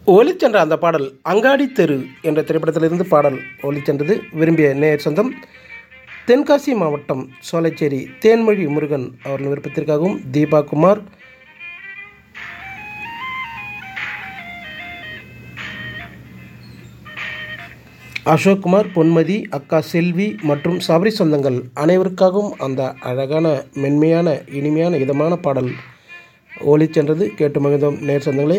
ஒலிச்சென்ற அந்த பாடல் அங்காடி தெரு என்ற திரைப்படத்திலிருந்து பாடல் ஒலிச்சென்றது விரும்பிய நேர் சொந்தம் தென்காசி மாவட்டம் சோலைச்சேரி தேன்மொழி முருகன் அவர்கள் விருப்பத்திற்காகவும் தீபா குமார் அசோக்குமார் பொன்மதி அக்கா செல்வி மற்றும் சபரி சொந்தங்கள் அனைவருக்காகவும் அந்த அழகான மென்மையான இனிமையான இதமான பாடல் ஒலிச்சென்றது கேட்டு மகிழ்ந்தோம் நேர் சொந்தங்களே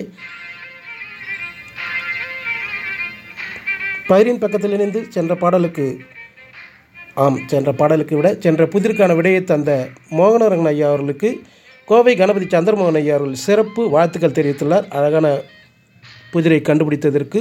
பயிரின் பக்கத்தில் இணைந்து சென்ற பாடலுக்கு ஆம் சென்ற பாடலுக்கு விட சென்ற புதிருக்கான விடையை தந்த மோகனரங்கன் ஐயா அவர்களுக்கு கோவை கணபதி சந்திரமோகன் ஐயா அவர்கள் சிறப்பு வாழ்த்துக்கள் தெரிவித்துள்ளார் அழகான புதிரை கண்டுபிடித்ததற்கு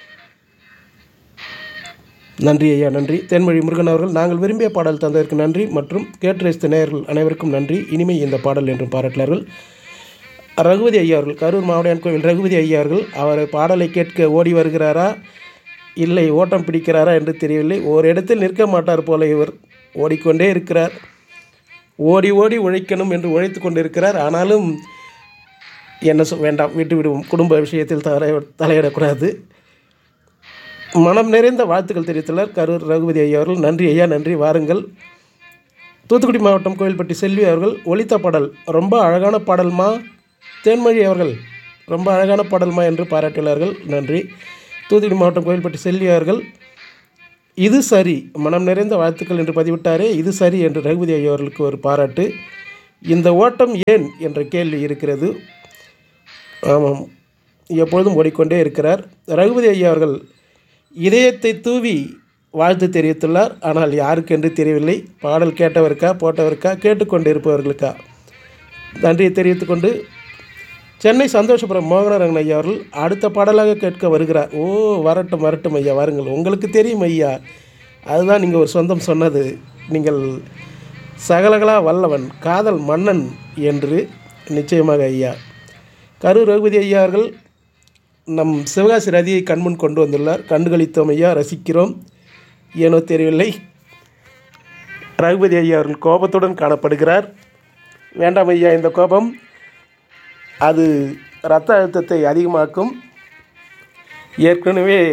நன்றி ஐயா நன்றி தென்மொழி முருகன் அவர்கள் நாங்கள் விரும்பிய பாடல் தந்ததற்கு நன்றி மற்றும் கேட்டு ரசித்த நேயர்கள் அனைவருக்கும் நன்றி இனிமை இந்த பாடல் என்றும் பாராட்டினார்கள் ரகுபதி ஐயா அவர்கள் கரூர் மாவட்ட கோவில் ரகுபதி ஐயா அவர்கள் அவர் பாடலை கேட்க ஓடி வருகிறாரா இல்லை ஓட்டம் பிடிக்கிறாரா என்று தெரியவில்லை ஒரு இடத்தில் நிற்க மாட்டார் போல இவர் ஓடிக்கொண்டே இருக்கிறார் ஓடி ஓடி உழைக்கணும் என்று உழைத்து கொண்டிருக்கிறார் ஆனாலும் என்ன சொ வேண்டாம் விட்டு விடுவோம் குடும்ப விஷயத்தில் தலை தலையிடக்கூடாது மனம் நிறைந்த வாழ்த்துக்கள் தெரிவித்துள்ளார் கரூர் ரகுபதி ஐயா அவர்கள் நன்றி ஐயா நன்றி வாருங்கள் தூத்துக்குடி மாவட்டம் கோயில்பட்டி செல்வி அவர்கள் ஒலித்த பாடல் ரொம்ப அழகான பாடல்மா தேன்மொழி அவர்கள் ரொம்ப அழகான பாடல்மா என்று பாராட்டியுள்ளார்கள் நன்றி தூத்துக்குடி மாவட்டம் கோயில்பட்டி செல்வி அவர்கள் இது சரி மனம் நிறைந்த வாழ்த்துக்கள் என்று பதிவிட்டாரே இது சரி என்று ரகுபதி ஐயா அவர்களுக்கு ஒரு பாராட்டு இந்த ஓட்டம் ஏன் என்ற கேள்வி இருக்கிறது ஆமாம் எப்பொழுதும் ஓடிக்கொண்டே இருக்கிறார் ரகுபதி ஐயா அவர்கள் இதயத்தை தூவி வாழ்த்து தெரிவித்துள்ளார் ஆனால் யாருக்கு என்று தெரியவில்லை பாடல் கேட்டவருக்கா போட்டவருக்கா கேட்டுக்கொண்டு இருப்பவர்களுக்கா நன்றியை தெரிவித்துக்கொண்டு சென்னை சந்தோஷபுரம் மோகனரங்கன் ஐயா அவர்கள் அடுத்த பாடலாக கேட்க வருகிறார் ஓ வரட்டும் வரட்டும் ஐயா வாருங்கள் உங்களுக்கு தெரியும் ஐயா அதுதான் நீங்கள் ஒரு சொந்தம் சொன்னது நீங்கள் சகலகலா வல்லவன் காதல் மன்னன் என்று நிச்சயமாக ஐயா கரூர் ரகுபதி ஐயா அவர்கள் நம் சிவகாசி ரதியை கண்முன் கொண்டு வந்துள்ளார் கண்டுகளித்தோம் ஐயா ரசிக்கிறோம் ஏனோ தெரியவில்லை ரகுபதி ஐயா அவர்கள் கோபத்துடன் காணப்படுகிறார் வேண்டாம் ஐயா இந்த கோபம் அது இரத்த அழுத்தத்தை அதிகமாக்கும் ஏற்கனவே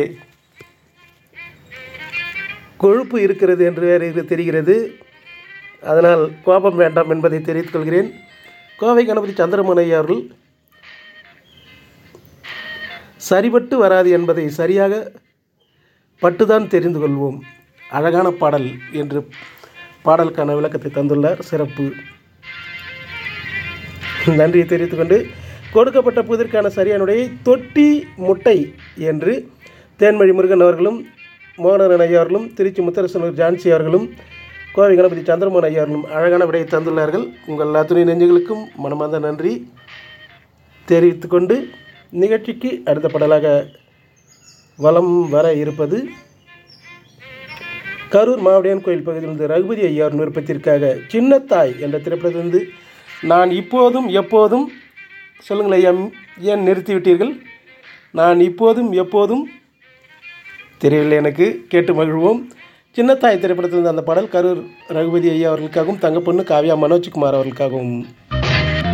கொழுப்பு இருக்கிறது என்று வேறு இது தெரிகிறது அதனால் கோபம் வேண்டாம் என்பதை தெரிவித்துக் கொள்கிறேன் கோவை கணபதி சந்திரமோகன் ஐயா அவர்கள் சரிபட்டு வராது என்பதை சரியாக பட்டுதான் தெரிந்து கொள்வோம் அழகான பாடல் என்று பாடலுக்கான விளக்கத்தை தந்துள்ளார் சிறப்பு நன்றியை தெரிவித்துக்கொண்டு கொடுக்கப்பட்ட புதிர்க்கான சரியானுடைய தொட்டி முட்டை என்று தேன்மொழி முருகன் அவர்களும் மோகனரன் ஐயா அவர்களும் திருச்சி முத்தரசனூர் ஜான்சி அவர்களும் கோவை கணபதி சந்திரமோகன் ஐயா அவர்களும் அழகான விடையை தந்துள்ளார்கள் உங்கள் அத்துணை நெஞ்சுகளுக்கும் மனமார்ந்த நன்றி தெரிவித்துக்கொண்டு நிகழ்ச்சிக்கு அடுத்த பாடலாக வலம் வர இருப்பது கரூர் மாவடியான் கோயில் பகுதியிலிருந்து ரகுபதி ஐயாவின் விருப்பத்திற்காக சின்னத்தாய் என்ற திரைப்படத்திலிருந்து நான் இப்போதும் எப்போதும் சொல்லுங்கள் ஐயா ஏன் நிறுத்திவிட்டீர்கள் நான் இப்போதும் எப்போதும் தெரியவில்லை எனக்கு கேட்டு மகிழ்வோம் சின்னத்தாய் திரைப்படத்திலிருந்து அந்த பாடல் கரூர் ரகுபதி ஐயா அவர்களுக்காகவும் தங்கப்பொண்ணு காவ்யா மனோஜ்குமார் அவர்களுக்காகவும்